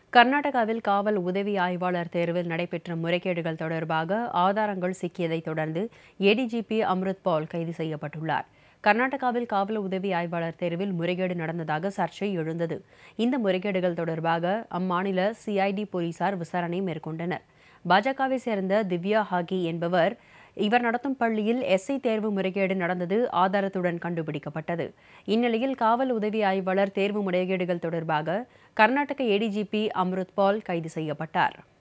கர்நாடகாவில் காவல் உதவி ஆய்வாளர் தேர்வில் நடைபெற்ற முறைகேடுகள் தொடர்பாக ஆதாரங்கள் சிக்கியதைத் தொடர்ந்து ஏடிஜிபி அம்ருத் பால் கைது செய்யப்பட்டுள்ளார் கர்நாடகாவில் காவல் உதவி ஆய்வாளர் தேர்வில் முறைகேடு நடந்ததாக சர்ச்சை எழுந்தது இந்த முறைகேடுகள் தொடர்பாக அம்மாநில சிஐடி போலீசார் விசாரணை மேற்கொண்டனர் பாஜகவை சேர்ந்த திவ்யா ஹாகி என்பவர் இவர் நடத்தும் பள்ளியில் எஸ்ஐ தேர்வு முறைகேடு நடந்தது ஆதாரத்துடன் கண்டுபிடிக்கப்பட்டது இந்நிலையில் காவல் உதவி ஆய்வாளர் தேர்வு முறைகேடுகள் தொடர்பாக கர்நாடக ஏடிஜிபி அம்ருத் பால் கைது செய்யப்பட்டார்